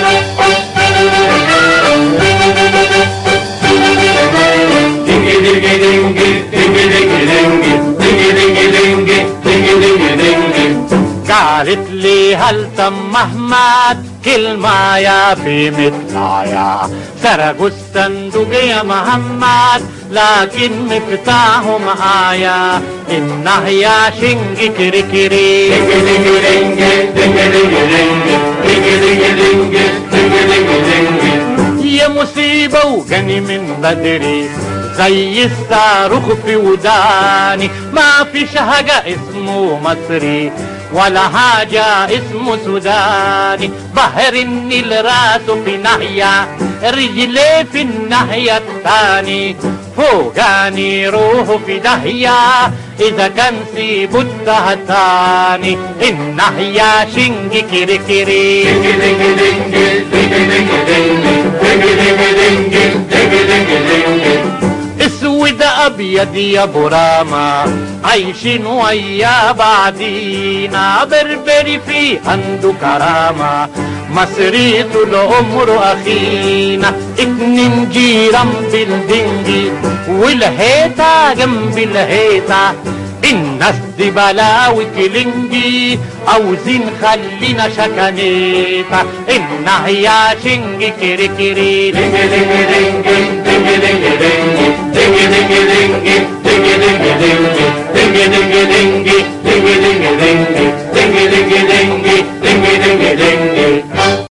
دينجي دينجي دينجي دينجي دينجي دينجي دينجي دينجي دينجي دينجي دينجي قالت لي هل تم مهمات كلمة يا في مثلايا سرقوا الصندوق يا محمد لكن مفتاحه معايا إنه يا شنق كري كري دينجي دينجي دينجي دينجي دينجي دينجي دينجي دينجي دينجي دينجي دينجي يا مصيبة وجاني من بدري زي الصاروخ في وداني ما فيش حاجة اسمه مصري ولا حاجة اسمه سوداني بحر النيل راسه في ناحية رجليه في الناحية التاني فوقاني روحه في داهية إذا كان سيبو التهتاني الناحية شنجي كيري كيري دينجي دينجي دينجي دينجي دينجي دينجي دينجي دينجي دينجي دينجي اسود ابيض يا براما عايشين ويا بعدينا بربري في عنده كرامة مصري طول عمره اخينا اتنين جيران بالدنجي والهيتا جنب الهيتا الناس دي بلاوي كلنجي عاوزين خلينا شكانيتا انها يا شنجي كيري كيري دينجي دينجي